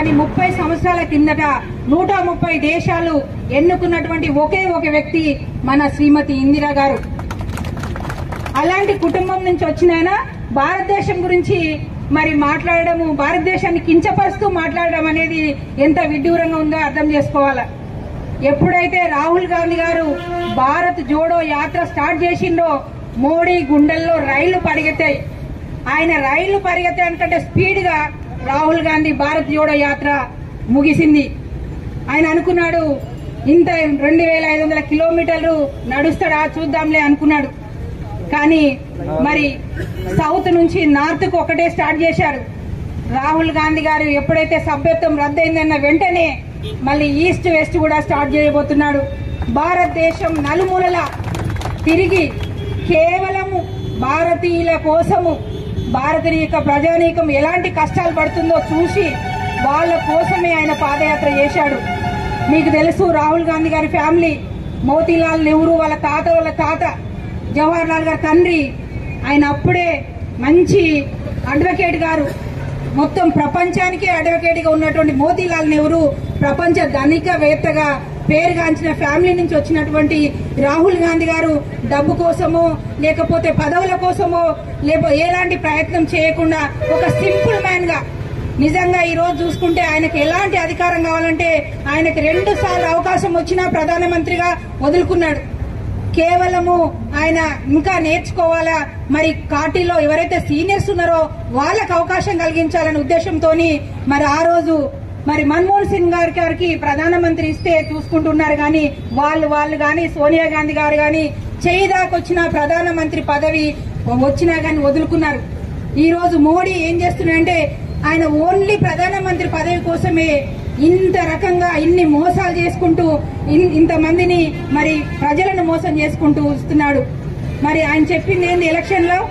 కానీ ముప్పై సంవత్సరాల కిందట నూట ముప్పై దేశాలు ఎన్నుకున్నటువంటి ఒకే ఒక వ్యక్తి మన శ్రీమతి ఇందిరా గారు అలాంటి కుటుంబం నుంచి వచ్చిన ఆయన భారతదేశం గురించి మరి మాట్లాడడము భారతదేశాన్ని కించపరుస్తూ మాట్లాడడం అనేది ఎంత విడ్డూరంగా ఉందో అర్థం చేసుకోవాలి ఎప్పుడైతే రాహుల్ గాంధీ గారు భారత్ జోడో యాత్ర స్టార్ట్ చేసిండో మోడీ గుండెల్లో రైళ్లు పరిగెత్తాయి ఆయన రైళ్లు పరిగెత్తానికంటే స్పీడ్ గా రాహుల్ గాంధీ భారత్ జోడో యాత్ర ముగిసింది ఆయన అనుకున్నాడు ఇంత రెండు వేల ఐదు వందల కిలోమీటర్లు నడుస్తాడా చూద్దాంలే అనుకున్నాడు కానీ మరి సౌత్ నుంచి నార్త్ కు ఒకటే స్టార్ట్ చేశారు రాహుల్ గాంధీ గారు ఎప్పుడైతే సభ్యత్వం రద్దయిందన్న వెంటనే మళ్ళీ ఈస్ట్ వెస్ట్ కూడా స్టార్ట్ చేయబోతున్నాడు భారతదేశం నలుమూలల తిరిగి కేవలము భారతీయుల కోసము భారతీయ యొక్క ప్రజానీకం ఎలాంటి కష్టాలు పడుతుందో చూసి వాళ్ళ కోసమే ఆయన పాదయాత్ర చేశాడు మీకు తెలుసు రాహుల్ గాంధీ గారి ఫ్యామిలీ మోతీలాల్ నెహ్రూ వాళ్ళ తాత వాళ్ళ తాత జవహర్ లాల్ గారి తండ్రి ఆయన అప్పుడే మంచి అడ్వకేట్ గారు మొత్తం ప్రపంచానికే అడ్వకేట్ గా ఉన్నటువంటి మోతీలాల్ నెహ్రూ ప్రపంచ ధనికవేత్తగా పేరుగాంచిన ఫ్యామిలీ నుంచి వచ్చినటువంటి రాహుల్ గాంధీ గారు డబ్బు కోసమో లేకపోతే పదవుల కోసమో లేకపోతే ఎలాంటి ప్రయత్నం చేయకుండా ఒక సింపుల్ మ్యాన్ గా నిజంగా ఈ రోజు చూసుకుంటే ఆయనకు ఎలాంటి అధికారం కావాలంటే ఆయనకు రెండు సార్లు అవకాశం వచ్చినా ప్రధానమంత్రిగా వదులుకున్నాడు కేవలము ఆయన ఇంకా నేర్చుకోవాలా మరి పార్టీలో ఎవరైతే సీనియర్స్ ఉన్నారో వాళ్ళకి అవకాశం కలిగించాలనే ఉద్దేశంతో మరి ఆ రోజు మరి మన్మోహన్ సింగ్ గారి గారికి ప్రధానమంత్రి ఇస్తే చూసుకుంటున్నారు కానీ వాళ్ళు వాళ్ళు గాని సోనియా గాంధీ గారు గాని చేయి దాకొచ్చిన ప్రధానమంత్రి పదవి వచ్చినా గాని వదులుకున్నారు ఈ రోజు మోడీ ఏం చేస్తున్నాడంటే ఆయన ఓన్లీ ప్రధానమంత్రి పదవి కోసమే ఇంత రకంగా ఇన్ని మోసాలు చేసుకుంటూ ఇన్- ఇంతమందిని మరి ప్రజలను మోసం చేసుకుంటూ వస్తున్నాడు మరి ఆయన చెప్పింది ఏంది ఎలక్షన్ లో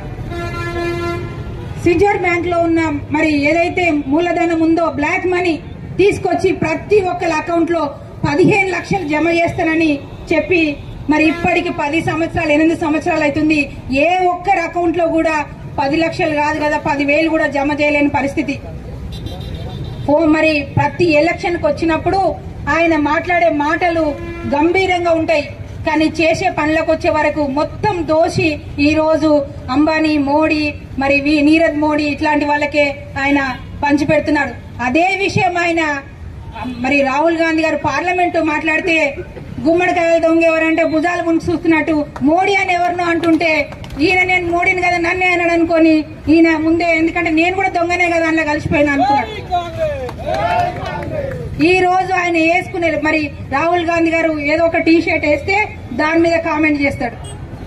సిజర్ బ్యాంక్ లో ఉన్న మరి ఏదైతే మూలధనం ఉందో బ్లాక్ మనీ తీసుకొచ్చి ప్రతి ఒక్కరి అకౌంట్ లో పదిహేను లక్షలు జమ చేస్తానని చెప్పి మరి ఇప్పటికి పది సంవత్సరాలు ఎనిమిది సంవత్సరాలు అవుతుంది ఏ ఒక్కరి అకౌంట్ లో కూడా పది లక్షలు కాదు కదా పదివేలు కూడా జమ చేయలేని పరిస్థితి ఓ మరి ప్రతి ఎలక్షన్ కి వచ్చినప్పుడు ఆయన మాట్లాడే మాటలు గంభీరంగా ఉంటాయి కానీ చేసే పనులకు వచ్చే వరకు మొత్తం దోషి ఈ రోజు అంబానీ మోడీ మరి వి- నీరద్ మోడీ ఇట్లాంటి వాళ్ళకే ఆయన పంచిపెడుతున్నాడు అదే విషయం ఆయన మరి రాహుల్ గాంధీ గారు పార్లమెంటు మాట్లాడితే గుమ్మడికాయలు దొంగ ఎవరంటే భుజాలు ముందు చూస్తున్నట్టు మోడీ అని ఎవరినో అంటుంటే ఈయన నేను మోడీని కదా నన్నే అన్నాడు అనుకొని ఈయన ముందే ఎందుకంటే నేను కూడా దొంగనే కదా అందులో కలిసిపోయినా అనుకున్నాడు ఈ రోజు ఆయన వేసుకునే మరి రాహుల్ గాంధీ గారు ఏదో ఒక టీ షర్ట్ వేస్తే దాని మీద కామెంట్ చేస్తాడు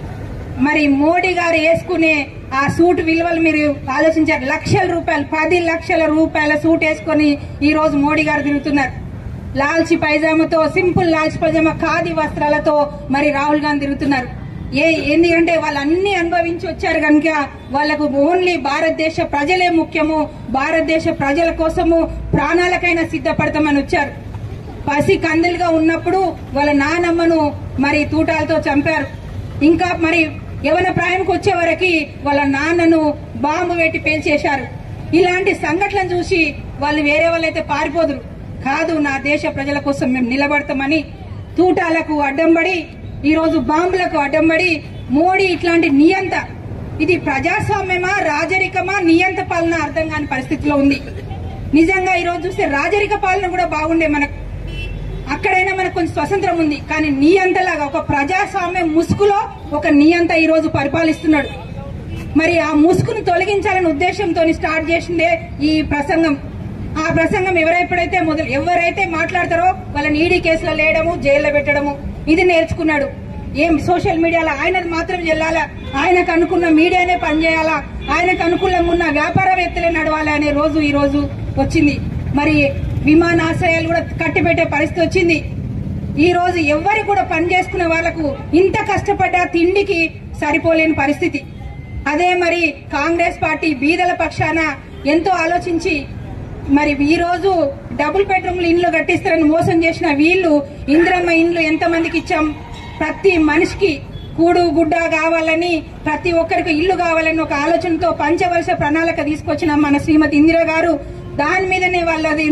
మరి మోడీ గారు వేసుకునే ఆ సూట్ విలువలు మీరు ఆలోచించారు లక్షల రూపాయలు పది లక్షల రూపాయల సూట్ వేసుకొని ఈ రోజు మోడీ గారు తిరుగుతున్నారు లాల్చి పైజామాతో సింపుల్ లాల్చి పైజామా ఖాదీ వస్త్రాలతో మరి రాహుల్ గాంధీ తిరుగుతున్నారు ఏ ఎందుకంటే వాళ్ళు అన్ని అనుభవించి వచ్చారు కనుక వాళ్ళకు ఓన్లీ భారతదేశ ప్రజలే ముఖ్యము భారతదేశ ప్రజల కోసము ప్రాణాలకైనా సిద్ధపడతామని వచ్చారు పసి కందులుగా ఉన్నప్పుడు వాళ్ళ నానమ్మను మరి తూటాలతో చంపారు ఇంకా మరి యవన ప్రాయంకి వచ్చే వరకు వాళ్ళ నాన్నను బాంబు పెట్టి పేల్చేశారు ఇలాంటి సంఘటనలు చూసి వాళ్ళు వేరే వాళ్ళైతే పారిపోదురు కాదు నా దేశ ప్రజల కోసం మేము నిలబడతామని తూటాలకు అడ్డంబడి ఈ రోజు బాంబులకు అడ్డంబడి మోడీ ఇట్లాంటి నియంత ఇది ప్రజాస్వామ్యమా రాజరికమా నియంత పాలన అర్థం కాని పరిస్థితిలో ఉంది నిజంగా ఈ రోజు చూస్తే రాజరిక పాలన కూడా బాగుండే మనకు అక్కడైనా మనకు కొంచెం స్వతంత్రం ఉంది కానీ నియంతలాగా ఒక ప్రజాస్వామ్యం ముసుగులో ఒక నియంత ఈ రోజు పరిపాలిస్తున్నాడు మరి ఆ ముసుగును తొలగించాలనే ఉద్దేశంతో స్టార్ట్ చేసిందే ఈ ప్రసంగం ఆ ప్రసంగం ఎవరెప్పుడైతే మొదలు ఎవరైతే మాట్లాడతారో వాళ్ళని ఈడీ కేసులో లేయడము జైల్లో పెట్టడము ఇది నేర్చుకున్నాడు ఏం సోషల్ మీడియాలో ఆయనది మాత్రం చెల్లాలా ఆయనకు అనుకున్న మీడియానే పనిచేయాలా ఆయనకు అనుకూలంగా ఉన్న వ్యాపారవేత్తలే నడవాలి అనే రోజు ఈ రోజు వచ్చింది మరి విమానాశ్రయాలు కూడా కట్టిపెట్టే పరిస్థితి వచ్చింది ఈ రోజు ఎవ్వరికి కూడా పని చేసుకునే వాళ్లకు ఇంత కష్టపడ్డా తిండికి సరిపోలేని పరిస్థితి అదే మరి కాంగ్రెస్ పార్టీ బీదల పక్షాన ఎంతో ఆలోచించి మరి ఈ రోజు డబుల్ బెడ్రూమ్లు ఇండ్లు కట్టిస్తారని మోసం చేసిన వీళ్ళు ఇందిరమ్మ ఇండ్లు ఎంత మందికి ఇచ్చాం ప్రతి మనిషికి కూడు గుడ్డ కావాలని ప్రతి ఒక్కరికి ఇల్లు కావాలని ఒక ఆలోచనతో పంచవర్ష ప్రణాళిక తీసుకొచ్చిన మన శ్రీమతి ఇందిరా గారు దాని మీదనే వాళ్ళది ఉంది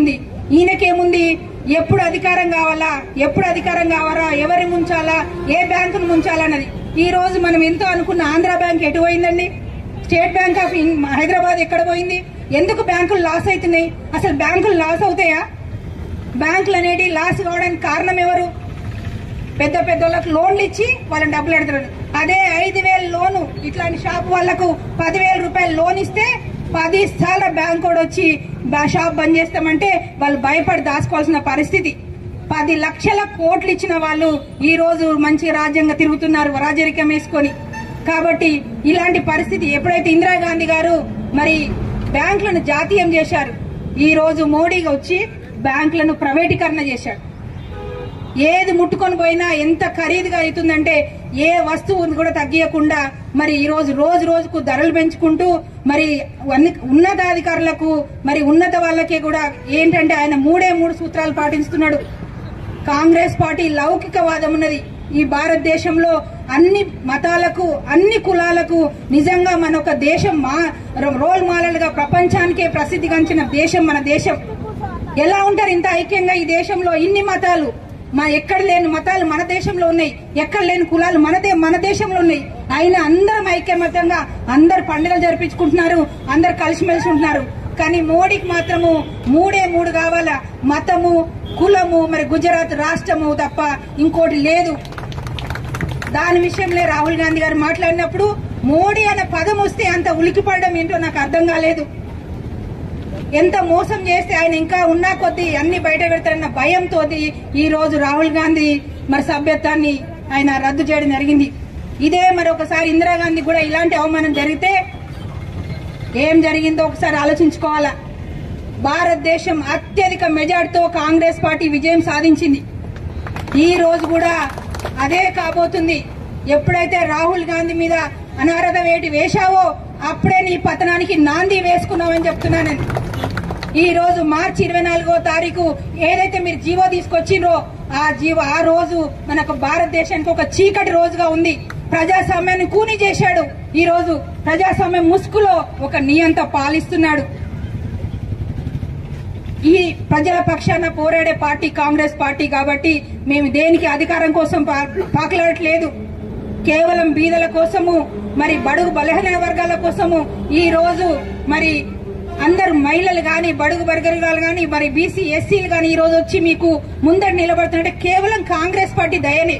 ఈయనకేముంది ఎప్పుడు అధికారం కావాలా ఎప్పుడు అధికారం కావాలా ఎవరిని ముంచాలా ఏ బ్యాంకును ముంచాలన్నది ఈ రోజు మనం ఎంతో అనుకున్న ఆంధ్ర బ్యాంక్ ఎటు పోయిందండి స్టేట్ బ్యాంక్ ఆఫ్ ఇన్- హైదరాబాద్ ఎక్కడ పోయింది ఎందుకు బ్యాంకులు లాస్ అవుతున్నాయి అసలు బ్యాంకులు లాస్ అవుతాయా బ్యాంకులు అనేటి లాస్ కావడానికి కారణం ఎవరు పెద్ద పెద్ద వాళ్ళకి లోన్లు ఇచ్చి వాళ్ళని డబ్బులు ఎడుతున్నారు అదే ఐదు వేల లోను ఇట్లాంటి షాప్ వాళ్లకు పదివేల రూపాయలు లోన్ ఇస్తే పది సార్లు బ్యాంక్ కూడా వచ్చి బా- షాప్ బంద్ చేస్తామంటే వాళ్ళు భయపడి దాచుకోవాల్సిన పరిస్థితి పది లక్షల కోట్లు ఇచ్చిన వాళ్ళు ఈ రోజు మంచి రాజ్యంగా తిరుగుతున్నారు రాజరికం వేసుకొని కాబట్టి ఇలాంటి పరిస్థితి ఎప్పుడైతే ఇందిరాగాంధీ గారు మరి బ్యాంకులను జాతీయం చేశారు ఈ రోజు మోడీ వచ్చి బ్యాంకులను ప్రైవేటీకరణ చేశాడు ఏది ముట్టుకొని పోయినా ఎంత ఖరీదుగా అవుతుందంటే ఏ వస్తువు కూడా తగ్గియకుండా మరి ఈ రోజు రోజు రోజుకు ధరలు పెంచుకుంటూ మరి అన్ని ఉన్నతాధికారులకు మరి ఉన్నత వాళ్ళకి కూడా ఏంటంటే ఆయన మూడే మూడు సూత్రాలు పాటిస్తున్నాడు కాంగ్రెస్ పార్టీ లౌకికవాదం ఉన్నది ఈ భారతదేశంలో అన్ని మతాలకు అన్ని కులాలకు నిజంగా మన ఒక దేశం మా రోల్ మోడల్ గా ప్రపంచానికే ప్రసిద్ధిగాంచిన దేశం మన దేశం ఎలా ఉంటారు ఇంత ఐక్యంగా ఈ దేశంలో ఇన్ని మతాలు మా ఎక్కడ లేని మతాలు మన దేశంలో ఉన్నాయి ఎక్కడ లేని కులాలు మన దే- మన దేశంలో ఉన్నాయి అయినా అందరం ఐక్యమత్యంగా అందరు పండుగలు జరిపించుకుంటున్నారు అందరు కలిసిమెలిసి ఉంటున్నారు కానీ మోడీకి మాత్రము మూడే మూడు కావాలా మతము కులము మరి గుజరాత్ రాష్ట్రము తప్ప ఇంకోటి లేదు దాని విషయంలో రాహుల్ గాంధీ గారు మాట్లాడినప్పుడు మోడీ అనే పదం వస్తే అంత ఉలికిపడడం ఏంటో నాకు అర్థం కాలేదు ఎంత మోసం చేస్తే ఆయన ఇంకా ఉన్నా కొద్దీ అన్ని బయట పెడతారన్న భయంతో ఈ రోజు రాహుల్ గాంధీ మరి సభ్యత్వాన్ని ఆయన రద్దు చేయడం జరిగింది ఇదే మరి ఒకసారి ఇందిరాగాంధీ కూడా ఇలాంటి అవమానం జరిగితే ఏం జరిగిందో ఒకసారి ఆలోచించుకోవాలా భారతదేశం అత్యధిక మెజార్టీతో కాంగ్రెస్ పార్టీ విజయం సాధించింది ఈ రోజు కూడా అదే కాబోతుంది ఎప్పుడైతే రాహుల్ గాంధీ మీద అనారథ వేటి వేశావో అప్పుడే నీ పతనానికి నాంది వేసుకున్నావని చెప్తున్నా నేను ఈ రోజు మార్చి ఇరవై నాలుగో తారీఖు ఏదైతే మీరు జీవో తీసుకొచ్చిండ్రో ఆ జీవో ఆ రోజు మనకు భారతదేశానికి ఒక చీకటి రోజుగా ఉంది ప్రజాస్వామ్యాన్ని కూని చేశాడు ఈ రోజు ప్రజాస్వామ్యం ముసుగులో ఒక నియంత పాలిస్తున్నాడు ఈ ప్రజల పక్షాన పోరాడే పార్టీ కాంగ్రెస్ పార్టీ కాబట్టి మేము దేనికి అధికారం కోసం పా- పాకులాడట్లేదు కేవలం బీదల కోసము మరి బడుగు బలహీన వర్గాల కోసము ఈ రోజు మరి అందరు మహిళలు గాని బడుగు వర్గాలు గాని మరి బీసీ ఎస్సీలు గాని ఈ రోజు వచ్చి మీకు ముందర నిలబడుతుంటే కేవలం కాంగ్రెస్ పార్టీ దయనే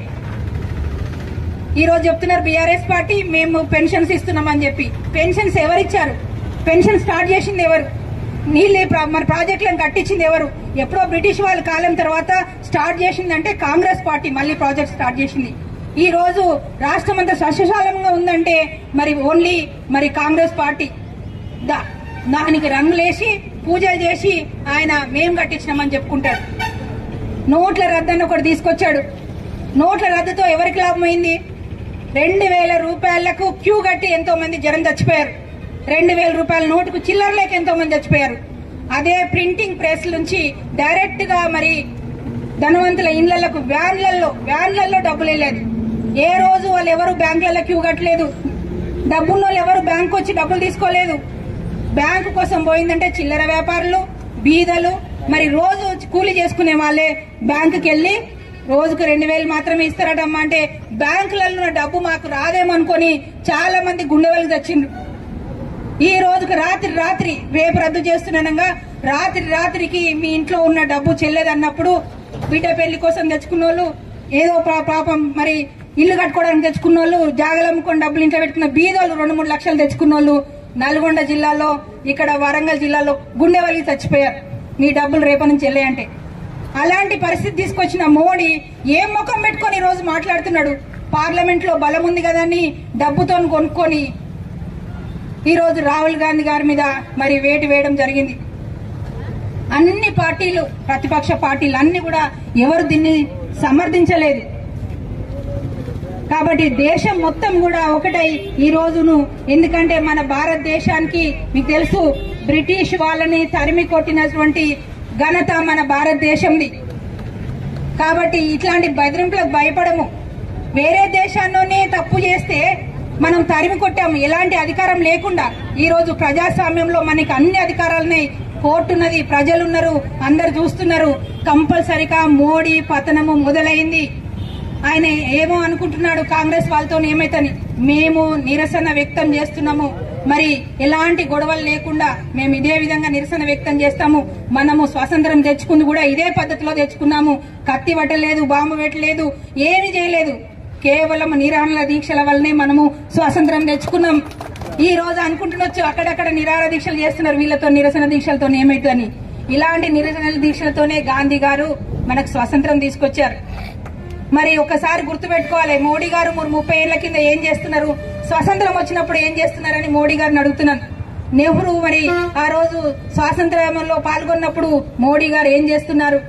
ఈ రోజు చెప్తున్నారు బీఆర్ఎస్ పార్టీ మేము పెన్షన్స్ ఇస్తున్నామని చెప్పి పెన్షన్స్ ఎవరిచ్చారు పెన్షన్ స్టార్ట్ చేసింది ఎవరు నీళ్ళు ఈ ప్రా- మన ప్రాజెక్టులను కట్టించింది ఎవరు ఎప్పుడో బ్రిటిష్ వాళ్ళ కాలం తర్వాత స్టార్ట్ చేసిందంటే కాంగ్రెస్ పార్టీ మళ్ళీ ప్రాజెక్ట్ స్టార్ట్ చేసింది ఈ రోజు రాష్ట్రం అంతా సస్యశాలంగా ఉందంటే మరి ఓన్లీ మరి కాంగ్రెస్ పార్టీ దా దానికి రంగులేసి పూజలు చేసి ఆయన మేం కట్టించినామని చెప్పుకుంటాడు నోట్ల రద్దని ఒకటి తీసుకొచ్చాడు నోట్ల రద్దుతో ఎవరికి లాభమైంది రెండు వేల రూపాయలకు క్యూ కట్టి ఎంతో మంది జనం చచ్చిపోయారు రెండు వేల రూపాయల నోటుకు చిల్లర లేక ఎంతో మంది చచ్చిపోయారు అదే ప్రింటింగ్ ప్రెస్ నుంచి డైరెక్ట్ గా మరి ధనవంతుల ఇళ్లకు వ్యాన్లలో వ్యాన్లలో డబ్బులు వెళ్ళేది ఏ రోజు వాళ్ళు ఎవరు బ్యాంకులలో క్యూ కట్టలేదు డబ్బున్న వాళ్ళు ఎవరు బ్యాంకు వచ్చి డబ్బులు తీసుకోలేదు బ్యాంకు కోసం పోయిందంటే చిల్లర వ్యాపారులు బీదలు మరి రోజు కూలి చేసుకునే వాళ్ళే బ్యాంకుకి వెళ్ళి రోజుకు రెండు వేలు మాత్రమే ఇస్తారటమ్మా అంటే బ్యాంకులలో ఉన్న డబ్బు మాకు రాదేమనుకొని చాలా మంది గుండె వెళ్ళి తెచ్చిండ్రు ఈ రోజుకు రాత్రి రాత్రి రేపు రద్దు చేస్తున్నానంగా రాత్రి రాత్రికి మీ ఇంట్లో ఉన్న డబ్బు చెల్లేదన్నప్పుడు బిడ్డ పెళ్లి కోసం తెచ్చుకున్న వాళ్ళు ఏదో పా- పాపం మరి ఇల్లు కట్టుకోవడానికి తెచ్చుకున్న వాళ్ళు జాగలు అమ్ముకొని డబ్బులు ఇంట్లో పెట్టుకున్న బీదోళ్ళు రెండు మూడు లక్షలు తెచ్చుకున్న వాళ్ళు నల్గొండ జిల్లాలో ఇక్కడ వరంగల్ జిల్లాలో గుండె వలిగి చచ్చిపోయారు మీ డబ్బులు రేపటి నుంచి వెళ్ళాయంటే అలాంటి పరిస్థితి తీసుకొచ్చిన మోడీ ఏం ముఖం పెట్టుకొని ఈ రోజు మాట్లాడుతున్నాడు పార్లమెంట్ లో బలం ఉంది కదా అని డబ్బుతో కొనుక్కొని ఈ రోజు రాహుల్ గాంధీ గారి మీద మరి వేటు వేయడం జరిగింది అన్ని పార్టీలు ప్రతిపక్ష పార్టీలు అన్ని కూడా ఎవరు దీన్ని సమర్థించలేదు కాబట్టి దేశం మొత్తం కూడా ఒకటై ఈ రోజును ఎందుకంటే మన భారతదేశానికి మీకు తెలుసు బ్రిటిష్ వాళ్ళని తరిమి కొట్టినటువంటి ఘనత మన భారతదేశంది కాబట్టి ఇట్లాంటి బెదిరింపులకు భయపడము వేరే దేశాల్లోనే తప్పు చేస్తే మనం తరిమి కొట్టాము ఎలాంటి అధికారం లేకుండా ఈ రోజు ప్రజాస్వామ్యంలో మనకి అన్ని అధికారాలున్నాయి కోర్టు ఉన్నది ప్రజలున్నారు అందరు చూస్తున్నారు కంపల్సరిగా మోడీ పతనము మొదలైంది ఆయన ఏమో అనుకుంటున్నాడు కాంగ్రెస్ వాళ్ళతో ఏమైతని మేము నిరసన వ్యక్తం చేస్తున్నాము మరి ఎలాంటి గొడవలు లేకుండా మేము ఇదే విధంగా నిరసన వ్యక్తం చేస్తాము మనము స్వాతంత్రం తెచ్చుకుంది కూడా ఇదే పద్ధతిలో తెచ్చుకున్నాము కత్తి పట్టలేదు బాంబు పెట్టలేదు ఏమీ చేయలేదు కేవలం నిరాహార దీక్షల వల్లనే మనము స్వాతంత్రం తెచ్చుకున్నాం ఈ రోజు అనుకుంటున్నొచ్చు అక్కడక్కడ నిరాహార దీక్షలు చేస్తున్నారు వీళ్ళతో నిరసన దీక్షలతో ఏమైతుందని ఇలాంటి నిరసన దీక్షలతోనే గాంధీ గారు మనకు స్వాతంత్రం తీసుకొచ్చారు మరి ఒకసారి గుర్తుపెట్టుకోవాలి మోడీ గారు మరి ముప్పై ఏళ్ల కింద ఏం చేస్తున్నారు స్వాతంత్రం వచ్చినప్పుడు ఏం చేస్తున్నారని మోడీ గారిని అడుగుతున్నాను నెహ్రూ మరి ఆ రోజు స్వాతంత్ర్యంలో పాల్గొన్నప్పుడు మోడీ గారు ఏం చేస్తున్నారు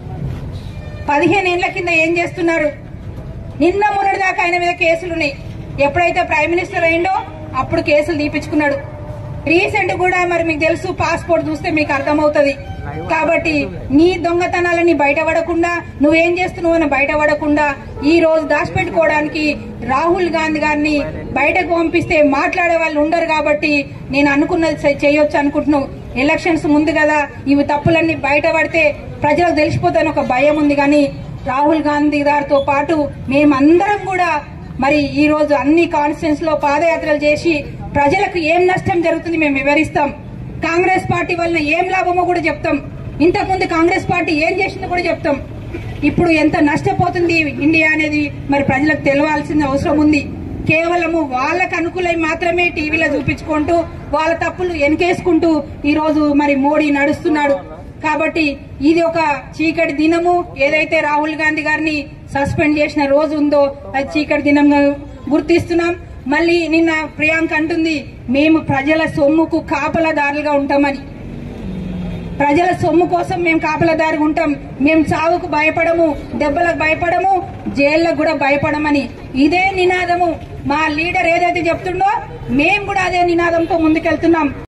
పదిహేను ఏళ్ల కింద ఏం చేస్తున్నారు నిన్న మొన్నటి దాకా ఆయన మీద కేసులున్నాయి ఎప్పుడైతే ప్రైమ్ మినిస్టర్ అయిండో అప్పుడు కేసులు తీపించుకున్నాడు రీసెంట్ కూడా మరి మీకు తెలుసు పాస్పోర్ట్ చూస్తే మీకు అర్థమవుతుంది కాబట్టి నీ దొంగతనాలని బయటపడకుండా నువ్వేం చేస్తున్నావు అని బయటపడకుండా ఈ రోజు దాచిపెట్టుకోవడానికి రాహుల్ గాంధీ గారిని బయటకు పంపిస్తే మాట్లాడే వాళ్ళు ఉండరు కాబట్టి నేను అనుకున్నది చే- చేయొచ్చు అనుకుంటున్నావు ఎలక్షన్స్ ముందు కదా ఇవి తప్పులన్నీ బయటపడితే ప్రజలకు తెలిసిపోతాను ఒక భయం ఉంది కానీ రాహుల్ గాంధీ గారితో పాటు మేమందరం కూడా మరి ఈ రోజు అన్ని కాన్స్టిట్యూన్స్ లో పాదయాత్రలు చేసి ప్రజలకు ఏం నష్టం జరుగుతుంది మేము వివరిస్తాం కాంగ్రెస్ పార్టీ వలన ఏం లాభమో కూడా చెప్తాం ఇంతకుముందు కాంగ్రెస్ పార్టీ ఏం చేసిందో కూడా చెప్తాం ఇప్పుడు ఎంత నష్టపోతుంది ఇండియా అనేది మరి ప్రజలకు తెలవాల్సిన అవసరం ఉంది కేవలము వాళ్ళకు అనుకూలై మాత్రమే టీవీలో చూపించుకుంటూ వాళ్ళ తప్పులు వెనకేసుకుంటూ ఈ రోజు మరి మోడీ నడుస్తున్నాడు కాబట్టి ఇది ఒక చీకటి దినము ఏదైతే రాహుల్ గాంధీ గారిని సస్పెండ్ చేసిన రోజు ఉందో అది చీకటి దినంగా గుర్తిస్తున్నాం మళ్ళీ నిన్న ప్రియాంక అంటుంది మేము ప్రజల సొమ్ముకు కాపలదారులుగా ఉంటామని ప్రజల సొమ్ము కోసం మేము కాపలదారి ఉంటాం మేము చావుకు భయపడము దెబ్బలకు భయపడము జైళ్ళకు కూడా భయపడమని ఇదే నినాదము మా లీడర్ ఏదైతే చెప్తుండో మేము కూడా అదే నినాదంతో ముందుకెళ్తున్నాం